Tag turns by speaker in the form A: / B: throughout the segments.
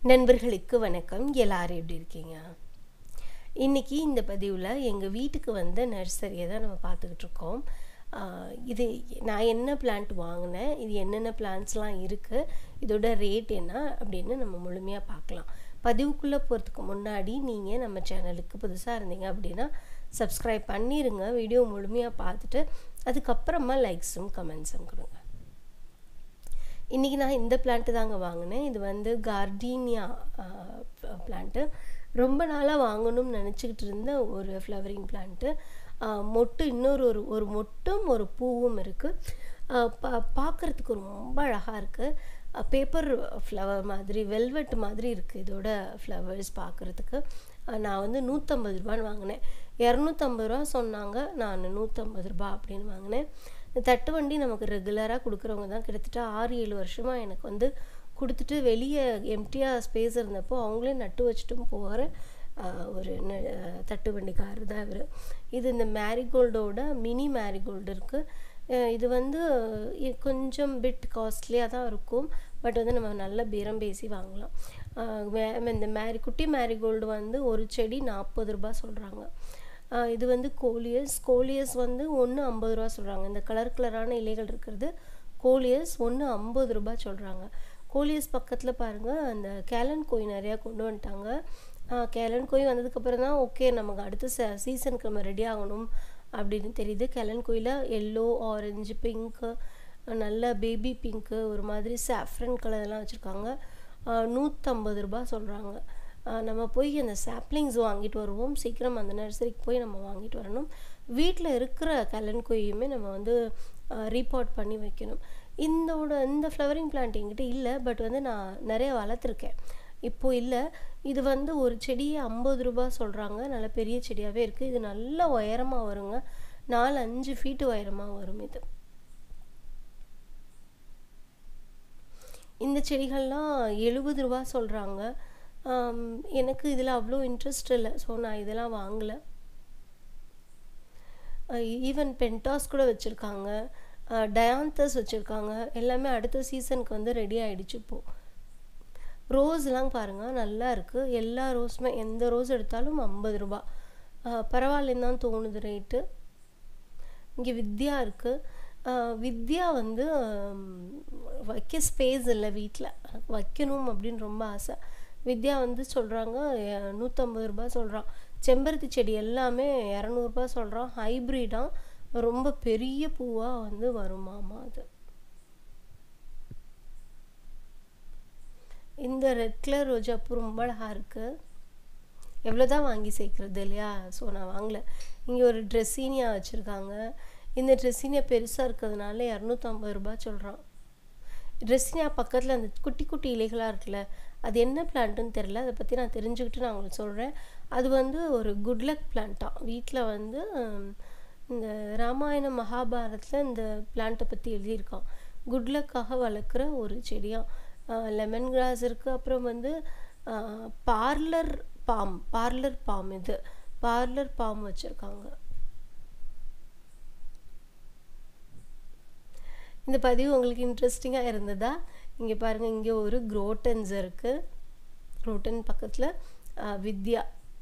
A: நண்பர்களுக்கு வணக்கம் எல்லாரும் எப்படி இருக்கீங்க இன்றைக்கி இந்த பதிவில் எங்கள் வீட்டுக்கு வந்த நர்சரியை தான் நம்ம பார்த்துக்கிட்டு இருக்கோம் ஆஹ் இது நான் என்ன பிளான்ட் வாங்கினேன் இது என்னென்ன பிளான்ட்ஸ்லாம் இருக்குது இதோட ரேட் என்ன அப்படின்னு நம்ம முழுமையாக பார்க்கலாம் பதிவுக்குள்ளே போகிறதுக்கு முன்னாடி நீங்கள் நம்ம சேனலுக்கு புதுசாக இருந்தீங்க அப்படின்னா சப்ஸ்கிரைப் பண்ணிடுங்க வீடியோ முழுமையாக பார்த்துட்டு அதுக்கப்புறமா லைக்ஸும் கமெண்ட்ஸும் கொடுங்க இன்றைக்கி நான் இந்த பிளான்ட்டு தாங்க வாங்கினேன் இது வந்து கார்டீனியா பிளான்ட்டு ரொம்ப நாளாக வாங்கணும்னு நினச்சிக்கிட்டு இருந்த ஒரு ஃப்ளவரிங் பிளான்ட்டு மொட்டு இன்னொரு ஒரு ஒரு மொட்டும் ஒரு பூவும் இருக்குது பா பார்க்குறதுக்கு ரொம்ப அழகாக இருக்குது பேப்பர் ஃப்ளவர் மாதிரி வெல்வெட் மாதிரி இருக்குது இதோட ஃப்ளவர்ஸ் பார்க்குறதுக்கு நான் வந்து நூற்றம்பது ரூபான்னு வாங்கினேன் இரநூத்தம்பது ரூபா சொன்னாங்க நான் நூற்றம்பது ரூபா அப்படின்னு வாங்கினேன் இந்த தட்டு வண்டி நமக்கு ரெகுலராக கொடுக்குறவங்க தான் கிட்டத்தட்ட ஆறு ஏழு வருஷமாக எனக்கு வந்து கொடுத்துட்டு வெளியே எம்டியாக ஸ்பேஸ் இருந்தப்போ அவங்களே நட்டு வச்சுட்டும் போகிற ஒரு தட்டு வண்டிக்காரர் தான் இவர் இது இந்த மேரிகோல்டோட மினி மேரிகோல்டு இருக்குது இது வந்து கொஞ்சம் பிட் காஸ்ட்லியாக தான் இருக்கும் பட் வந்து நம்ம நல்ல பேரம் பேசி வாங்கலாம் இந்த மேரி குட்டி மேரிகோல்டு வந்து ஒரு செடி நாற்பது ரூபா சொல்கிறாங்க இது வந்து கோலியஸ் கோலியஸ் வந்து ஒன்று ஐம்பது ரூபா சொல்கிறாங்க இந்த கலர் கலரான இலைகள் இருக்கிறது கோலியஸ் ஒன்று ஐம்பது ரூபா சொல்கிறாங்க கோலியஸ் பக்கத்தில் பாருங்கள் அந்த கேலன் கோய் நிறையா கொண்டு வந்துட்டாங்க கேலன் கோய் வந்ததுக்கப்புறம் தான் ஓகே நமக்கு அடுத்த ச சீசனுக்கு நம்ம ரெடி ஆகணும் அப்படின்னு தெரியுது கேலன் கோயில எல்லோ ஆரஞ்சு பிங்க்கு நல்ல பேபி பிங்க்கு ஒரு மாதிரி சாஃப்ரன் கலர்லாம் வச்சுருக்காங்க நூற்றம்பது ரூபா சொல்கிறாங்க நம்ம போய் அந்த சாப்ளிங்ஸ் வாங்கிட்டு வருவோம் சீக்கிரம் அந்த நர்சரிக்கு போய் நம்ம வாங்கிட்டு வரணும் வீட்டில் இருக்கிற கலன் கொய்யுமே நம்ம வந்து ரீபார்ட் பண்ணி வைக்கணும் இந்தோட இந்த ஃப்ளவரிங் பிளான்ட் என்கிட்ட இல்லை பட் வந்து நான் நிறைய வளர்த்துருக்கேன் இப்போ இல்லை இது வந்து ஒரு செடியை ஐம்பது ரூபா சொல்கிறாங்க நல்ல பெரிய செடியாகவே இருக்குது இது நல்ல உயரமாக வருங்க நாலு அஞ்சு ஃபீட்டு உயரமாக வரும் இது இந்த செடிகள்லாம் எழுபது ரூபா சொல்கிறாங்க எனக்கு இதில் அவ்வளோ இன்ட்ரெஸ்ட் இல்லை ஸோ நான் இதெல்லாம் வாங்கலை ஈவன் பென்டாஸ் கூட வச்சுருக்காங்க டயாந்தஸ் வச்சுருக்காங்க எல்லாமே அடுத்த சீசனுக்கு வந்து ரெடி ஆகிடுச்சு இப்போது ரோஸ்லாம் பாருங்கள் நல்லா இருக்குது எல்லா ரோஸுமே எந்த ரோஸ் எடுத்தாலும் ஐம்பது ரூபா பரவாயில்லன்னு தான் தோணுது ரேட்டு இங்கே வித்யா இருக்குது வித்யா வந்து வைக்க ஸ்பேஸ் இல்லை வீட்டில் வைக்கணும் அப்படின்னு ரொம்ப ஆசை வித்யா வந்து சொல்கிறாங்க நூற்றம்பது ரூபா சொல்கிறான் செம்பருத்தி செடி எல்லாமே இரநூறுபா சொல்கிறான் ஹைப்ரிடாக ரொம்ப பெரிய பூவாக வந்து வருமாமா அது இந்த ரெட் கலர் ரோஜாப்பூ ரொம்ப அழகாக இருக்குது எவ்வளோ தான் வாங்கி சேர்க்குறது இல்லையா ஸோ நான் வாங்கலை இங்கே ஒரு ட்ரெஸ்ஸீனியா வச்சுருக்காங்க இந்த ட்ரெஸ்ஸீனியா பெருசாக இருக்கிறதுனால இரநூத்தம்பது ரூபா சொல்கிறான் ட்ரெஸ்ஸினியா பக்கத்தில் அந்த குட்டி குட்டி இலைகளாக இருக்குல்ல அது என்ன பிளான்ட்டுன்னு தெரில அதை பற்றி நான் தெரிஞ்சுக்கிட்டு நான் உங்களுக்கு சொல்கிறேன் அது வந்து ஒரு குட்லக் பிளான்ட்டாக வீட்டில் வந்து இந்த ராமாயண மகாபாரத்தில் இந்த பிளான்ட்டை பற்றி எழுதியிருக்கான் குட்லக்காக வளர்க்குற ஒரு செடியாக லெமன் கிராஸ் இருக்குது அப்புறம் வந்து பார்லர் பாம் பார்லர் பாம் இது பார்லர் பாம் வச்சுருக்காங்க இந்த பதிவு உங்களுக்கு இன்ட்ரெஸ்டிங்காக இருந்ததா இங்கே பாருங்கள் இங்கே ஒரு குரோட்டன்ஸ் இருக்குது குரோட்டன் பக்கத்தில் வித்யா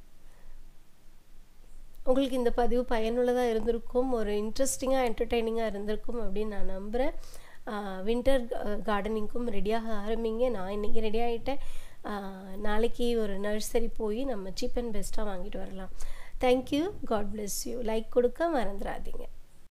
A: உங்களுக்கு இந்த பதிவு பயனுள்ளதாக இருந்திருக்கும் ஒரு இன்ட்ரெஸ்டிங்காக என்டர்டெய்னிங்காக இருந்திருக்கும் அப்படின்னு நான் நம்புகிறேன் வின்டர் கார்டனிங்க்கும் ரெடியாக ஆரம்பிங்க நான் இன்றைக்கி ரெடி ஆகிட்டேன் நாளைக்கு ஒரு நர்சரி போய் நம்ம சீப் அண்ட் பெஸ்ட்டாக வாங்கிட்டு வரலாம் thank you God bless you like கொடுக்க மறந்துடாதீங்க